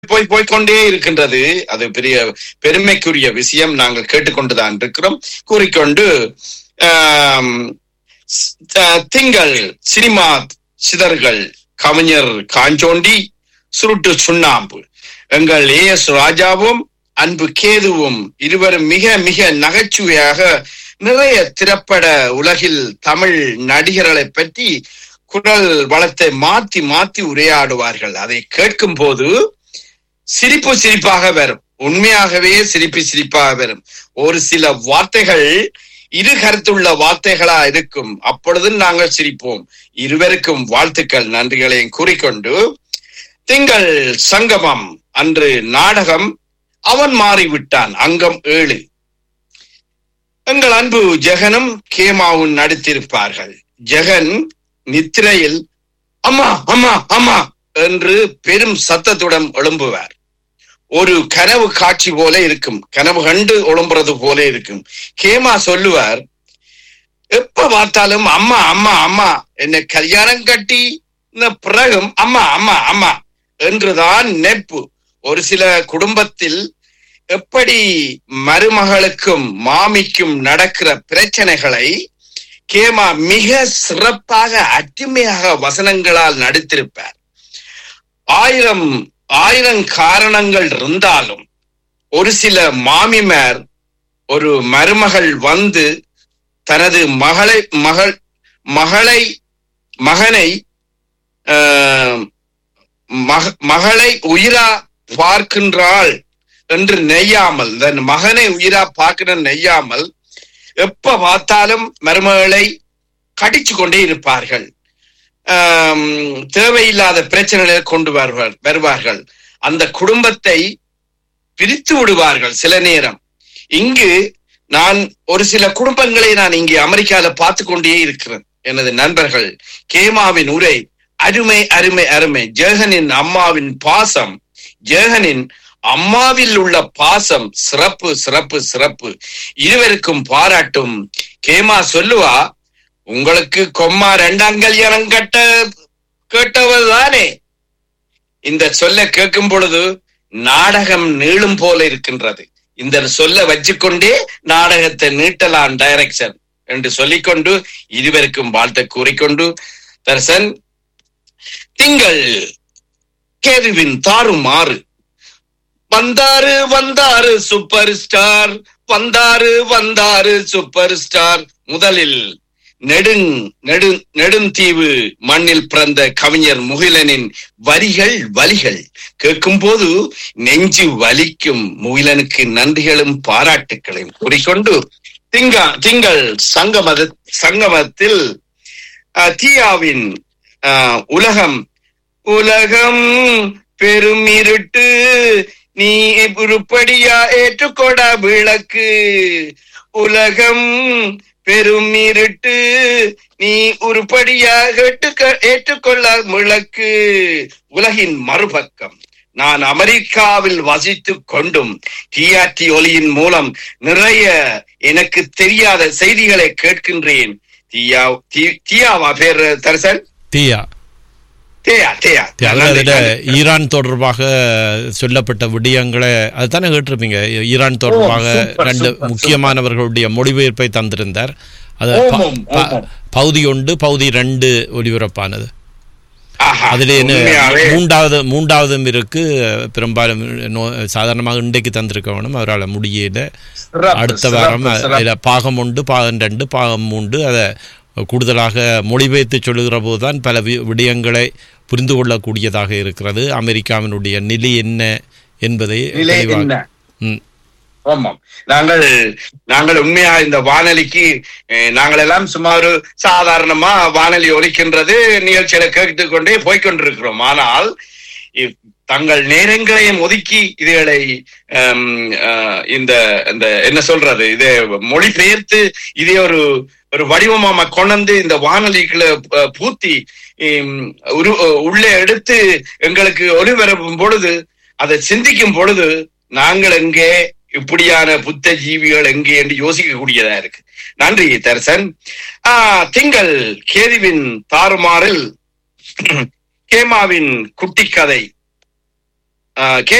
போய் போய்க்கொண்டே இருக்கின்றது அது பெரிய பெருமைக்குரிய விஷயம் நாங்கள் கேட்டுக்கொண்டுதான் இருக்கிறோம் கூறிக்கொண்டு ஆம், ஸ்- த- திங்கள் சினிமா சிதறுகள் கவிஞர் காஞ்சோண்டி சுருட்டு சுண்ணாம்பு எங்கள் ஏ எஸ் ராஜாவும் அன்பு கேதுவும் இருவரும் மிக மிக நகைச்சுவையாக நிறைய திரைப்பட உலகில் தமிழ் நடிகர்களை பற்றி குரல் வளத்தை மாத்தி மாத்தி உரையாடுவார்கள் அதை கேட்கும் போது சிரிப்பு சிரிப்பாக வரும் உண்மையாகவே சிரிப்பு சிரிப்பாக வரும் ஒரு சில வார்த்தைகள் இரு கருத்துள்ள வார்த்தைகளா இருக்கும் அப்பொழுது நாங்கள் சிரிப்போம் இருவருக்கும் வாழ்த்துக்கள் நன்றிகளையும் கூறிக்கொண்டு திங்கள் சங்கமம் அன்று நாடகம் அவன் மாறிவிட்டான் அங்கம் ஏழு எங்கள் அன்பு ஜெகனும் கேமாவும் நடித்திருப்பார்கள் ஜெகன் நித்திரையில் அம்மா அம்மா அம்மா என்று பெரும் சத்தத்துடன் எழும்புவார் ஒரு கனவு காட்சி போல இருக்கும் கனவு கண்டு எழும்புறது போல இருக்கும் கேமா சொல்லுவார் எப்ப பார்த்தாலும் அம்மா அம்மா அம்மா என்ன கல்யாணம் கட்டி இந்த பிறகும் அம்மா அம்மா அம்மா என்றுதான் நெப்பு ஒரு சில குடும்பத்தில் எப்படி மருமகளுக்கும் மாமிக்கும் நடக்கிற பிரச்சனைகளை கேமா மிக சிறப்பாக அருமையாக வசனங்களால் நடித்திருப்பார் ஆயிரம் ஆயிரம் காரணங்கள் இருந்தாலும் ஒரு சில மாமிமார் ஒரு மருமகள் வந்து தனது மகளை மகள் மகளை மகனை ஆஹ், மக- மகளை உயிரா பார்க்கின்றாள் என்று நெய்யாமல் தன் மகனை உயிரா பார்க்கிற நெய்யாமல் எப்ப பார்த்தாலும் மருமகளை கடிச்சு கொண்டே இருப்பார்கள் ஆம், தேவையில்லாத பிரச்சனைகளை கொண்டு வருவார் வருவார்கள் அந்த குடும்பத்தை பிரித்து விடுவார்கள் சில நேரம் இங்கு நான் ஒரு சில குடும்பங்களை நான் இங்கே அமெரிக்கால பார்த்து கொண்டே இருக்கிறேன் எனது நண்பர்கள் கேமாவின் உரை அருமை அருமை அருமை ஜெகனின் அம்மாவின் பாசம் ஜெகனின் அம்மாவில் உள்ள பாசம் சிறப்பு சிறப்பு சிறப்பு இருவருக்கும் பாராட்டும் கேமா சொல்லுவா உங்களுக்கு கொம்மா ரெண்டாம் கல்யாணம் கட்ட கேட்டவர் தானே இந்த சொல்ல கேட்கும் பொழுது நாடகம் நீளும் போல இருக்கின்றது இந்த சொல்ல வச்சுக்கொண்டே நாடகத்தை நீட்டலாம் டைரக்ஷன் என்று சொல்லிக்கொண்டு இருவருக்கும் வாழ்த்தை கூறிக்கொண்டு தர்சன் திங்கள் கேதுவின் தாறுமாறு வந்தாரு வந்தாரு சூப்பர் ஸ்டார் வந்தாரு வந்தாரு சூப்பர் ஸ்டார் முதலில் நெடுங் நெடு நெடுந்தீவு மண்ணில் பிறந்த கவிஞர் முகிலனின் வரிகள் வலிகள் கேட்கும் போது நெஞ்சு வலிக்கும் முகிலனுக்கு நன்றிகளும் பாராட்டுக்களையும் கூறிக்கொண்டு திங்கா திங்கள் சங்கமத சங்கமத்தில் அஹ், தியாவின் அஹ், உலகம் உலகம் பெரும் இருட்டு நீ உருப்படியா ஏற்றுக்கொட விளக்கு உலகம் பெரும் இருட்டு நீ உருப்படியாக ஏற்றுக்க- ஏற்றுக்கொள்ள விளக்கு உலகின் மறுபக்கம் நான் அமெரிக்காவில் வசித்துக் கொண்டும் டிஆர்டி ஒலியின் மூலம் நிறைய எனக்கு தெரியாத செய்திகளை கேட்கின்றேன் தியா தி- தியாவா பேர் தரிசன் தீயா தேயா தேயா அதாவது நன்றி, அதுல நன்றி. ஈரான் தொடர்பாக சொல்லப்பட்ட விடயங்களை அதுதானே கேட்டிருப்பீங்க ஈரான் தொடர்பாக சூப்பர், ரெண்டு சூப்பர், முக்கியமானவர்களுடைய மொழிபெயர்ப்பை தந்திருந்தார் அது ப- ஓமம், ப- ஓமம். பகுதி ஒன்று பகுதி ரெண்டு ஒலிபரப்பானது ஆஹா, அதில் என்ன உண்மையாவே மூன்றாவது மூன்றாவதும் இருக்கு பெரும்பாலும் நோ- சாதாரணமாக இன்றைக்கு தந்திருக்க வேணும் அவரால் முடியல சிறப்பு, அடுத்த சிறப்பு, வாரம் சிறப்பு. அதில் பாகம் உண்டு பாகம் ரெண்டு பாகம் மூன்று அதை கூடுதலாக மொழிபெயர்த்து சொல்லுகிற போதுதான் பல வி- விடயங்களை புரிந்து கொள்ளக்கூடியதாக இருக்கிறது அமெரிக்காவினுடைய நிலை என்ன என்பதை நிலை தெளிவாக- என்ன ம். ஆமாம் நாங்கள் நாங்கள் உண்மையா இந்த வானொலிக்கு அஹ், நாங்கள் எல்லாம் சும்மா ஒரு சாதாரணமா வானொலி ஒலிக்கின்றது நிகழ்ச்சிகளை கேட்டுக் கொண்டே போய்க்கொண்டிருக்கிறோம் ஆனால் இ- தங்கள் நேரங்களையும் ஒதுக்கி இதுகளை ஹம், அஹ், இந்த இந்த என்ன சொல்றது இதை மொழிபெயர்த்து இதே ஒரு ஒரு வடிவமா கொண்டு இந்த வானொலிக்குள்ள அஹ், பூத்தி ஹம், உரு உள்ளே எடுத்து எங்களுக்கு ஒளிபரப்பும் பொழுது அதை சிந்திக்கும் பொழுது நாங்கள் எங்கே இப்படியான புத்த ஜீவிகள் எங்கே என்று யோசிக்கக்கூடியதா இருக்கு நன்றி தர்சன் ஆஹ் திங்கள் கேதுவின் தாறுமாறில் கேமாவின் குட்டி கதை அஹ், கே